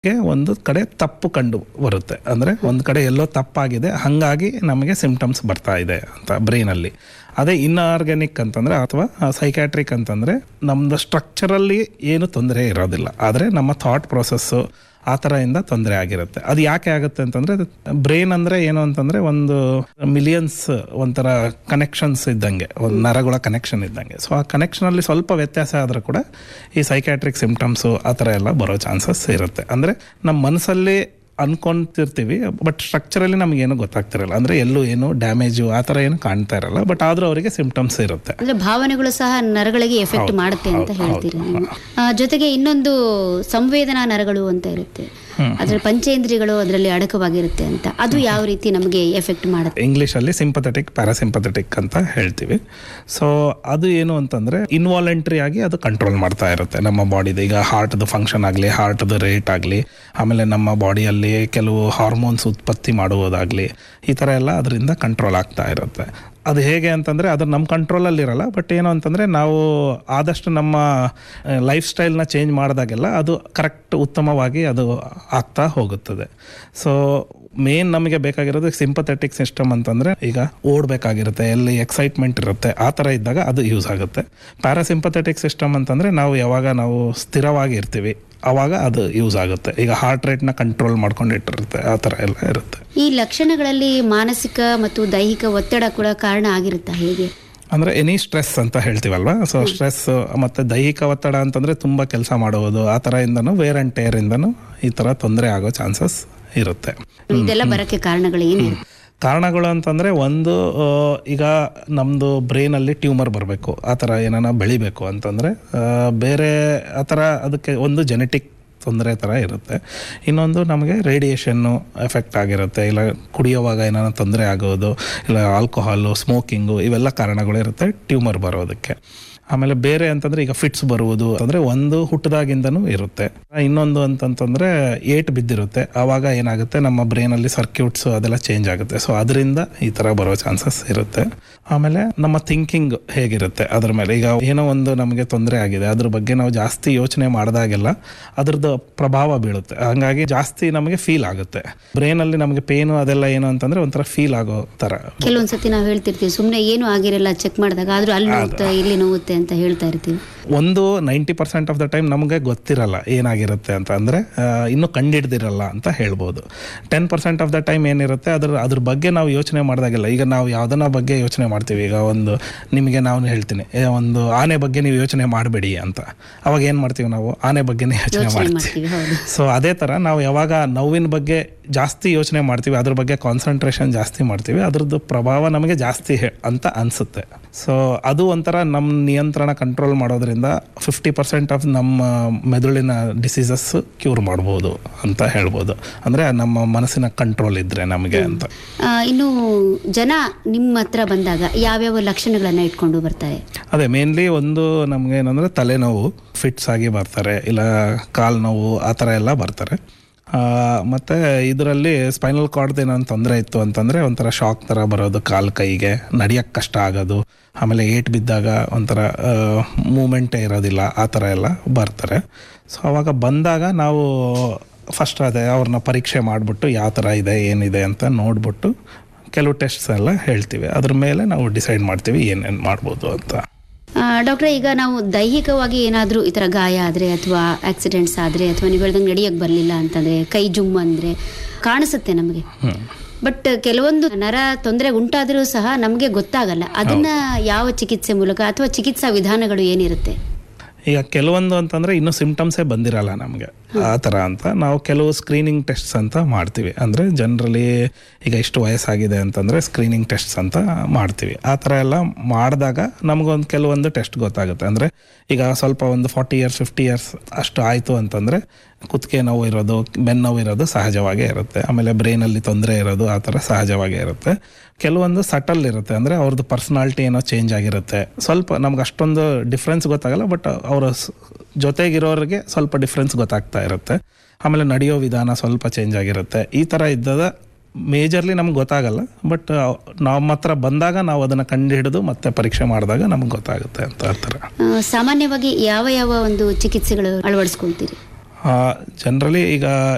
ಗೆ ಒಂದು ಕಡೆ ತಪ್ಪು ಕಂಡು ಬರುತ್ತೆ ಅಂದರೆ ಒಂದು ಕಡೆ ಎಲ್ಲೋ ತಪ್ಪಾಗಿದೆ ಹಾಗಾಗಿ ನಮಗೆ ಸಿಂಪ್ಟಮ್ಸ್ ಬರ್ತಾ ಇದೆ ಅಂತ ಬ್ರೈನಲ್ಲಿ ಅದೇ ಇನ್ಆರ್ಗ್ಯಾನಿಕ್ ಅಂತಂದರೆ ಅಥವಾ ಸೈಕ್ಯಾಟ್ರಿಕ್ ಅಂತಂದರೆ ನಮ್ಮದು ಸ್ಟ್ರಕ್ಚರಲ್ಲಿ ಏನು ತೊಂದರೆ ಇರೋದಿಲ್ಲ ಆದರೆ ನಮ್ಮ ಥಾಟ್ ಪ್ರೊಸೆಸ್ಸು ಆ ಥರ ಇಂದ ತೊಂದರೆ ಆಗಿರುತ್ತೆ ಅದು ಯಾಕೆ ಆಗುತ್ತೆ ಅಂತಂದರೆ ಬ್ರೈನ್ ಅಂದರೆ ಏನು ಅಂತಂದರೆ ಒಂದು ಮಿಲಿಯನ್ಸ್ ಒಂಥರ ಕನೆಕ್ಷನ್ಸ್ ಇದ್ದಂಗೆ ಒಂದು ನರಗಳ ಕನೆಕ್ಷನ್ ಇದ್ದಂಗೆ ಸೊ ಆ ಕನೆಕ್ಷನಲ್ಲಿ ಸ್ವಲ್ಪ ವ್ಯತ್ಯಾಸ ಆದರೂ ಕೂಡ ಈ ಸೈಕ್ಯಾಟ್ರಿಕ್ ಸಿಂಪ್ಟಮ್ಸು ಆ ಥರ ಎಲ್ಲ ಬರೋ ಚಾನ್ಸಸ್ ಇರುತ್ತೆ ಅಂದರೆ ನಮ್ಮ ಮನಸ್ಸಲ್ಲಿ ಅನ್ಕೊಂತಿರ್ತೀವಿ ಬಟ್ ಸ್ಟ್ರಕ್ಚರಲ್ಲಿ ನಮಗೇನು ಗೊತ್ತಾಗ್ತಿರಲ್ಲ ಅಂದರೆ ಎಲ್ಲೂ ಏನು ಡ್ಯಾಮೇಜು ಆ ಥರ ಏನು ಕಾಣ್ತಾ ಇರಲ್ಲ ಬಟ್ ಆದರೂ ಅವರಿಗೆ ಸಿಂಪ್ಟಮ್ಸ್ ಇರುತ್ತೆ ಅಂದ್ರೆ ಭಾವನೆಗಳು ಸಹ ನರಗಳಿಗೆ ಎಫೆಕ್ಟ್ ಮಾಡುತ್ತೆ ಅಂತ ಹೇಳ್ತೀರಿ ನೀವು ಆ, ಜೊತೆಗೆ ಇನ್ನೊಂದು ಸಂವೇದನಾ ನರಗಳು ಅಂತ ಇರುತ್ತೆ ಅದ್ರ ಪಂಚೇಂದ್ರಿಯಗಳು ಅದರಲ್ಲಿ ಅಡಕವಾಗಿರುತ್ತೆ ಅಂತ ಅದು ಯಾವ ರೀತಿ ನಮಗೆ ಎಫೆಕ್ಟ್ ಮಾಡುತ್ತೆ ಇಂಗ್ಲೀಷಲ್ಲಿ ಸಿಂಪಥೆಟಿಕ್ ಪ್ಯಾರಾಸಿಂಪಥೆಟಿಕ್ ಅಂತ ಹೇಳ್ತೀವಿ ಸೊ ಅದು ಏನು ಅಂತಂದರೆ ಇನ್ವಾಲೆಂಟ್ರಿ ಆಗಿ ಅದು ಕಂಟ್ರೋಲ್ ಮಾಡ್ತಾ ಇರುತ್ತೆ ನಮ್ಮ ಬಾಡಿದು ಈಗ ಹಾರ್ಟ್ದು ಫಂಕ್ಷನ್ ಆಗಲಿ ಹಾರ್ಟ್ದು ರೇಟ್ ಆಗಲಿ ಆಮೇಲೆ ನಮ್ಮ ಬಾಡಿಯಲ್ಲಿ ಕೆಲವು ಹಾರ್ಮೋನ್ಸ್ ಉತ್ಪತ್ತಿ ಮಾಡುವುದಾಗಲಿ ಈ ಥರ ಎಲ್ಲ ಅದರಿಂದ ಕಂಟ್ರೋಲ್ ಆಗ್ತಾ ಇರುತ್ತೆ ಅದು ಹೇಗೆ ಅಂತಂದರೆ ಅದು ನಮ್ಮ ಕಂಟ್ರೋಲಲ್ಲಿ ಇರಲ್ಲ ಬಟ್ ಏನು ಅಂತಂದರೆ ನಾವು ಆದಷ್ಟು ನಮ್ಮ ಲೈಫ್ ಸ್ಟೈಲ್ನ ಚೇಂಜ್ ಮಾಡಿದಾಗೆಲ್ಲ ಅದು ಕರೆಕ್ಟ್ ಉತ್ತಮವಾಗಿ ಅದು ಆಗ್ತಾ ಹೋಗುತ್ತದೆ ಸೊ ಮೇನ್ ನಮಗೆ ಬೇಕಾಗಿರೋದು ಸಿಂಪಥೆಟಿಕ್ ಸಿಸ್ಟಮ್ ಅಂತಂದರೆ ಈಗ ಓಡಬೇಕಾಗಿರುತ್ತೆ ಎಲ್ಲಿ ಎಕ್ಸೈಟ್ಮೆಂಟ್ ಇರುತ್ತೆ ಆ ಥರ ಇದ್ದಾಗ ಅದು ಯೂಸ್ ಆಗುತ್ತೆ ಪ್ಯಾರಾಸಿಂಪಥೆಟಿಕ್ ಸಿಸ್ಟಮ್ ಅಂತಂದರೆ ನಾವು ಯಾವಾಗ ನಾವು ಸ್ಥಿರವಾಗಿ ಇರ್ತೀವಿ ಆವಾಗ ಅದು ಯೂಸ್ ಆಗುತ್ತೆ ಈಗ ಹಾರ್ಟ್ ರೇಟ್ನ ಕಂಟ್ರೋಲ್ ಮಾಡ್ಕೊಂಡಿಟ್ಟಿರುತ್ತೆ ಆ ಥರ ಎಲ್ಲ ಇರುತ್ತೆ ಈ ಲಕ್ಷಣಗಳಲ್ಲಿ ಮಾನಸಿಕ ಮತ್ತು ದೈಹಿಕ ಒತ್ತಡ ಕೂಡ ಕಾರಣ ಆಗಿರುತ್ತಾ ಹೇಗೆ ಅಂದರೆ ಎನಿ ಸ್ಟ್ರೆಸ್ ಅಂತ ಹೇಳ್ತೀವಲ್ವಾ ಸೊ ಸ್ಟ್ರೆಸ್ ಮತ್ತು ದೈಹಿಕ ಒತ್ತಡ ಅಂತಂದರೆ ತುಂಬ ಕೆಲಸ ಮಾಡುವುದು ಆ ಥರ ಇಂದನೂ ವೇರ್ ಆ್ಯಂಡ್ ಟೇರ್ ಇಂದನೂ ಈ ಥರ ತೊಂದರೆ ಆಗೋ ಚಾನ್ಸಸ್ ಇರುತ್ತೆ ಇದೆಲ್ಲ ಬರಕ್ಕೆ ಕಾರಣಗಳು ಏನಿರುತ್ತೆ ಕಾರಣಗಳು ಅಂತಂದರೆ ಒಂದು ಆ, ಈಗ ನಮ್ಮದು ಬ್ರೈನಲ್ಲಿ ಟ್ಯೂಮರ್ ಬರಬೇಕು ಆ ಥರ ಏನಾನ ಬೆಳಿಬೇಕು ಅಂತಂದರೆ ಆ, ಬೇರೆ ಆ ಥರ ಅದಕ್ಕೆ ಒಂದು ಜೆನೆಟಿಕ್ ತೊಂದರೆ ಥರ ಇರುತ್ತೆ ಇನ್ನೊಂದು ನಮಗೆ ರೇಡಿಯೇಷನ್ನು ಎಫೆಕ್ಟ್ ಆಗಿರುತ್ತೆ ಇಲ್ಲ ಕುಡಿಯೋವಾಗ ಏನಾನ ತೊಂದರೆ ಆಗೋದು ಇಲ್ಲ ಆಲ್ಕೋಹಾಲು ಸ್ಮೋಕಿಂಗು ಇವೆಲ್ಲ ಕಾರಣಗಳು ಇರುತ್ತೆ ಟ್ಯೂಮರ್ ಬರೋದಕ್ಕೆ ಆಮೇಲೆ ಬೇರೆ ಅಂತಂದ್ರೆ ಈಗ ಫಿಟ್ಸ್ ಬರುವುದು ಅಂದ್ರೆ ಒಂದು ಹುಟ್ಟದಾಗಿಂದನೂ ಇರುತ್ತೆ ಇನ್ನೊಂದು ಅಂತಂತಂದ್ರೆ ಏಟ್ ಬಿದ್ದಿರುತ್ತೆ ಆವಾಗ ಏನಾಗುತ್ತೆ ನಮ್ಮ ಬ್ರೈನಲ್ಲಿ ಸರ್ಕ್ಯೂಟ್ಸ್ ಅದೆಲ್ಲ ಚೇಂಜ್ ಆಗುತ್ತೆ ಸೊ ಅದರಿಂದ ಈ ತರ ಬರೋ ಚಾನ್ಸಸ್ ಇರುತ್ತೆ ಆಮೇಲೆ ನಮ್ಮ ಥಿಂಕಿಂಗ್ ಹೇಗಿರುತ್ತೆ ಅದ್ರ ಮೇಲೆ ಈಗ ಏನೋ ಒಂದು ನಮಗೆ ತೊಂದರೆ ಆಗಿದೆ ಅದ್ರ ಬಗ್ಗೆ ನಾವು ಜಾಸ್ತಿ ಯೋಚನೆ ಮಾಡಿದಾಗೆಲ್ಲ ಅದ್ರದ್ದು ಪ್ರಭಾವ ಬೀಳುತ್ತೆ ಹಂಗಾಗಿ ಜಾಸ್ತಿ ನಮಗೆ ಫೀಲ್ ಆಗುತ್ತೆ ಬ್ರೈನಲ್ಲಿ ನಮಗೆ ಪೇನು ಅದೆಲ್ಲ ಏನು ಅಂತಂದ್ರೆ ಒಂಥರ ಫೀಲ್ ಆಗೋ ತರ ಕೆಲವೊಂದ್ಸತಿ ನಾವು ಹೇಳ್ತಿರ್ತೀವಿ ಸುಮ್ಮನೆ ಏನು ಆಗಿರಲ್ಲ ಚೆಕ್ ಮಾಡಿದಾಗ ಆದ್ರೂ ಅಲ್ಲಿ ನೋವುತ್ತೆ ಇಲ್ಲಿ ನೋವುತ್ತೆ ಅಂತ ಹೇಳ್ತಾ ಇರ್ತೀವಿ ಒಂದು ninety percent of the time ನಮಗೆ ಗೊತ್ತಿರಲ್ಲ ಏನಾಗಿರುತ್ತೆ ಅಂತ ಅಂದರೆ ಇನ್ನೂ ಕಂಡಿಡ್ದಿರಲ್ಲ ಅಂತ ಹೇಳ್ಬೋದು ten percent of the time ಏನಿರುತ್ತೆ ಅದ್ರ ಅದ್ರ ಬಗ್ಗೆ ನಾವು ಯೋಚನೆ ಮಾಡಿದಾಗೆಲ್ಲ ಈಗ ನಾವು ಯಾವುದನ್ನ ಬಗ್ಗೆ ಯೋಚನೆ ಮಾಡ್ತೀವಿ ಈಗ ಒಂದು ನಿಮಗೆ ನಾವು ಹೇಳ್ತೀನಿ ಏ, ಒಂದು ಆನೆ ಬಗ್ಗೆ ನೀವು ಯೋಚನೆ ಮಾಡಬೇಡಿ ಅಂತ ಅವಾಗ ಏನು ಮಾಡ್ತೀವಿ ನಾವು ಆನೆ ಬಗ್ಗೆನೇ ಯೋಚನೆ ಯೋಚನೆ ಮಾಡ್ತೀವಿ ಮಾಡ್ತೀವಿ ಹೌದು ಸೊ ಅದೇ ಥರ ನಾವು ಯಾವಾಗ ನೋವಿನ ಬಗ್ಗೆ ಜಾಸ್ತಿ ಯೋಚನೆ ಮಾಡ್ತೀವಿ ಅದ್ರ ಬಗ್ಗೆ ಕಾನ್ಸಂಟ್ರೇಷನ್ ಜಾಸ್ತಿ ಮಾಡ್ತೀವಿ ಅದ್ರದ್ದು ಪ್ರಭಾವ ನಮಗೆ ಜಾಸ್ತಿ ಹೆ- ಅಂತ ಅನಿಸುತ್ತೆ ಸೊ ಅದು ಒಂಥರ ನಮ್ಮ ನಿಯಂತ್ರಣ ಕಂಟ್ರೋಲ್ ಮಾಡೋದ್ರಿಂದ ಫಿಫ್ಟಿ ಪರ್ಸೆಂಟ್ ಆಫ್ ನಮ್ಮ ಮೆದುಳಿನ ಡಿಸೀಸಸ್ ಕ್ಯೂರ್ ಮಾಡ್ಬೋದು ಅಂತ ಹೇಳ್ಬೋದು ಅಂದರೆ ನಮ್ಮ ಮನಸ್ಸಿನ ಕಂಟ್ರೋಲ್ ಇದ್ದರೆ ನಮಗೆ ಅಂತ ಆ, ಇನ್ನು ಜನ ನಿಮ್ಮ ಹತ್ರ ಬಂದಾಗ ಯಾವ್ಯಾವ ಲಕ್ಷಣಗಳನ್ನ ಇಟ್ಕೊಂಡು ಬರ್ತಾರೆ ಅದೇ ಮೇನ್ಲಿ ಒಂದು ನಮ್ಗೆ ಏನಂದ್ರೆ ತಲೆನೋವು ಫಿಟ್ಸ್ ಆಗಿ ಬರ್ತಾರೆ ಇಲ್ಲ ಕಾಲು ನೋವು ಆ ಥರ ಎಲ್ಲ ಬರ್ತಾರೆ ಆ, ಮತ್ತೆ ಇದರಲ್ಲಿ ಸ್ಪೈನಲ್ ಕಾರ್ಡ್ ಏನಾದ್ರು ತೊಂದರೆ ಇತ್ತು ಅಂತಂದರೆ ಒಂಥರ ಶಾಕ್ ಥರ ಬರೋದು ಕಾಲು ಕೈಗೆ ನಡಿಯೋಕ್ಕೆ ಕಷ್ಟ ಆಗೋದು ಆಮೇಲೆ ಏಟ್ ಬಿದ್ದಾಗ ಒಂಥರ ಮೂಮೆಂಟೇ ಇರೋದಿಲ್ಲ ಆ ಥರ ಎಲ್ಲ ಬರ್ತಾರೆ ಸೊ ಅವಾಗ ಬಂದಾಗ ನಾವು ಫಸ್ಟ್ ಅದೇ ಅವ್ರನ್ನ ಪರೀಕ್ಷೆ ಮಾಡಿಬಿಟ್ಟು ಯಾವ ಥರ ಇದೆ ಏನಿದೆ ಅಂತ ನೋಡ್ಬಿಟ್ಟು ಕೆಲವು ಟೆಸ್ಟ್ಸ್ ಎಲ್ಲ ಹೇಳ್ತೀವಿ ಅದ್ರ ಮೇಲೆ ನಾವು ಡಿಸೈಡ್ ಮಾಡ್ತೀವಿ ಏನೇನು ಮಾಡ್ಬೋದು ಅಂತ ಡಾಕ್ಟ್ರೆ ಈಗ ನಾವು ದೈಹಿಕವಾಗಿ ಏನಾದರೂ ಈ ಥರ ಗಾಯ ಆದರೆ ಅಥವಾ ಆಕ್ಸಿಡೆಂಟ್ಸ್ ಆದರೆ ಅಥವಾ ನೀವು ಹೇಳ್ದಂಗೆ ನಡೆಯೋಕ್ಕೆ ಬರಲಿಲ್ಲ ಅಂತಂದರೆ ಕೈ ಜುಮ್ ಅಂದರೆ ಕಾಣಿಸುತ್ತೆ ನಮಗೆ ಬಟ್ ಕೆಲವೊಂದು ನರ ತೊಂದರೆ ಉಂಟಾದರೂ ಸಹ ನಮಗೆ ಗೊತ್ತಾಗಲ್ಲ ಅದನ್ನ ಯಾವ ಚಿಕಿತ್ಸೆ ಮೂಲಕ ಅಥವಾ ಚಿಕಿತ್ಸಾ ವಿಧಾನಗಳು ಏನಿರುತ್ತೆ ಈಗ ಕೆಲವೊಂದು ಅಂತಂದರೆ ಇನ್ನೂ ಸಿಂಪ್ಟಮ್ಸೇ ಬಂದಿರಲ್ಲ ನಮಗೆ ಆ ಥರ ಅಂತ ನಾವು ಕೆಲವು ಸ್ಕ್ರೀನಿಂಗ್ ಟೆಸ್ಟ್ಸ್ ಅಂತ ಮಾಡ್ತೀವಿ ಅಂದರೆ ಜನರಲಿ ಈಗ ಇಷ್ಟು ವಯಸ್ಸಾಗಿದೆ ಅಂತಂದರೆ ಸ್ಕ್ರೀನಿಂಗ್ ಟೆಸ್ಟ್ಸ್ ಅಂತ ಮಾಡ್ತೀವಿ ಆ ಥರ ಎಲ್ಲ ಮಾಡಿದಾಗ ನಮಗೊಂದು ಕೆಲವೊಂದು ಟೆಸ್ಟ್ ಗೊತ್ತಾಗುತ್ತೆ ಅಂದರೆ ಈಗ ಸ್ವಲ್ಪ ಒಂದು ಫಾರ್ಟಿ ಇಯರ್ಸ್ ಫಿಫ್ಟಿ ಇಯರ್ಸ್ ಅಷ್ಟು ಆಯಿತು ಅಂತಂದರೆ ಕುತ್ತಿಗೆ ನೋವು ಇರೋದು ಬೆನ್ನು ನೋವು ಇರೋದು ಸಹಜವಾಗೇ ಇರುತ್ತೆ ಆಮೇಲೆ ಬ್ರೈನಲ್ಲಿ ತೊಂದರೆ ಇರೋದು ಆ ಥರ ಸಹಜವಾಗೇ ಇರುತ್ತೆ ಕೆಲವೊಂದು ಸಟಲ್ ಇರುತ್ತೆ ಅಂದರೆ ಅವ್ರದ್ದು ಪರ್ಸ್ನಾಲಿಟಿ ಏನೋ ಚೇಂಜ್ ಆಗಿರುತ್ತೆ ಸ್ವಲ್ಪ ನಮ್ಗೆ ಅಷ್ಟೊಂದು ಡಿಫ್ರೆನ್ಸ್ ಗೊತ್ತಾಗಲ್ಲ ಬಟ್ ಅವರ ಜೊತೆಗಿರೋರಿಗೆ ಸ್ವಲ್ಪ ಡಿಫ್ರೆನ್ಸ್ ಗೊತ್ತಾಗ್ತಾ ಇರುತ್ತೆ ಆಮೇಲೆ ನಡೆಯೋ ವಿಧಾನ ಸ್ವಲ್ಪ ಚೇಂಜ್ ಆಗಿರುತ್ತೆ ಈ ಥರ ಇದ್ದದ ಮೇಜರ್ಲಿ ನಮ್ಗೆ ಗೊತ್ತಾಗಲ್ಲ ಬಟ್ ನಮ್ಮ ಹತ್ರ ಬಂದಾಗ ನಾವು ಅದನ್ನು ಕಂಡುಹಿಡಿದು ಮತ್ತೆ ಪರೀಕ್ಷೆ ಮಾಡಿದಾಗ ನಮ್ಗೆ ಗೊತ್ತಾಗುತ್ತೆ ಅಂತ ಆ ಥರ ಆ, ಸಾಮಾನ್ಯವಾಗಿ ಯಾವ ಯಾವ ಒಂದು ಚಿಕಿತ್ಸೆಗಳು ಅಳವಡಿಸ್ಕೊಳ್ತೀರಿ ಜನರಲಿ ಈಗ